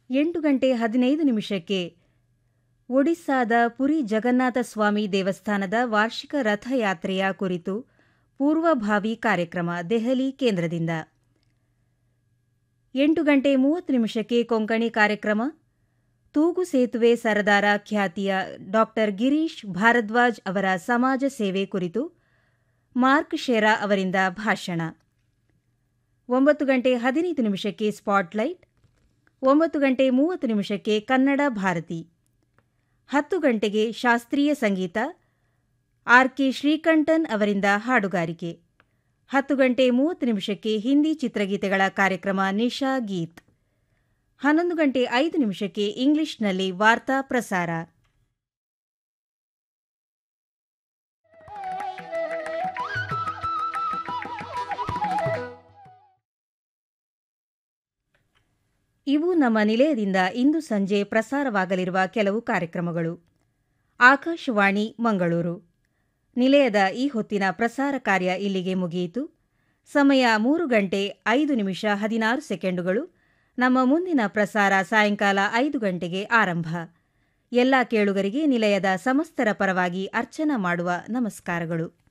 ಎಂಟು ಗಂಟೆ ಹದಿನೈದು ನಿಮಿಷಕ್ಕೆ ಒಡಿಸ್ಸಾದ ಪುರಿ ಜಗನ್ನಾಥ ಸ್ವಾಮಿ ದೇವಸ್ಥಾನದ ವಾರ್ಷಿಕ ರಥಯಾತ್ರೆಯ ಕುರಿತು ಪೂರ್ವಭಾವಿ ಕಾರ್ಯಕ್ರಮ ದೆಹಲಿ ಕೇಂದ್ರದಿಂದ ಎಂಟು ಗಂಟೆ ಮೂವತ್ತು ನಿಮಿಷಕ್ಕೆ ಕೊಂಕಣಿ ಕಾರ್ಯಕ್ರಮ ತೂಗು ಸೇತುವೆ ಸರದಾರ ಖ್ಯಾತಿಯ ಡಾಕ್ಟರ್ ಗಿರೀಶ್ ಭಾರದ್ವಾಜ್ ಅವರ ಸಮಾಜ ಸೇವೆ ಕುರಿತು ಮಾರ್ಕ್ ಶೆರಾ ಅವರಿಂದ ಭಾಷಣ ಒಂಬತ್ತು ಗಂಟೆ ಹದಿನೈದು ನಿಮಿಷಕ್ಕೆ ಸ್ಪಾಟ್ಲೈಟ್ ಒಂಬತ್ತು ಗಂಟೆ ಮೂವತ್ತು ನಿಮಿಷಕ್ಕೆ ಕನ್ನಡ ಭಾರತಿ ಹತ್ತು ಗಂಟೆಗೆ ಶಾಸ್ತ್ರೀಯ ಸಂಗೀತ ಆರ್ ಕೆ ಶ್ರೀಕಂಠನ್ ಅವರಿಂದ ಹಾಡುಗಾರಿಕೆ ಹತ್ತು ಗಂಟೆ ಮೂವತ್ತು ನಿಮಿಷಕ್ಕೆ ಹಿಂದಿ ಚಿತ್ರಗೀತೆಗಳ ಕಾರ್ಯಕ್ರಮ ನಿಶಾ ಗೀತ್ ಹನ್ನೊಂದು ಗಂಟೆ ಐದು ನಿಮಿಷಕ್ಕೆ ಇಂಗ್ಲಿಷ್ನಲ್ಲಿ ವಾರ್ತಾ ಪ್ರಸಾರ ಇವು ನಮ್ಮ ನಿಲಯದಿಂದ ಇಂದು ಸಂಜೆ ಪ್ರಸಾರವಾಗಲಿರುವ ಕೆಲವು ಕಾರ್ಯಕ್ರಮಗಳು ಆಕಾಶವಾಣಿ ಮಂಗಳೂರು ನಿಲಯದ ಈ ಹೊತ್ತಿನ ಪ್ರಸಾರ ಕಾರ್ಯ ಇಲ್ಲಿಗೆ ಮುಗಿಯಿತು ಸಮಯ ಮೂರು ಗಂಟೆ ಐದು ನಿಮಿಷ ಹದಿನಾರು ಸೆಕೆಂಡುಗಳು ನಮ್ಮ ಮುಂದಿನ ಪ್ರಸಾರ ಸಾಯಂಕಾಲ ಐದು ಗಂಟೆಗೆ ಆರಂಭ ಎಲ್ಲ ಕೇಳುಗರಿಗೆ ನಿಲಯದ ಸಮಸ್ತರ ಪರವಾಗಿ ಅರ್ಚನಾ ಮಾಡುವ ನಮಸ್ಕಾರಗಳು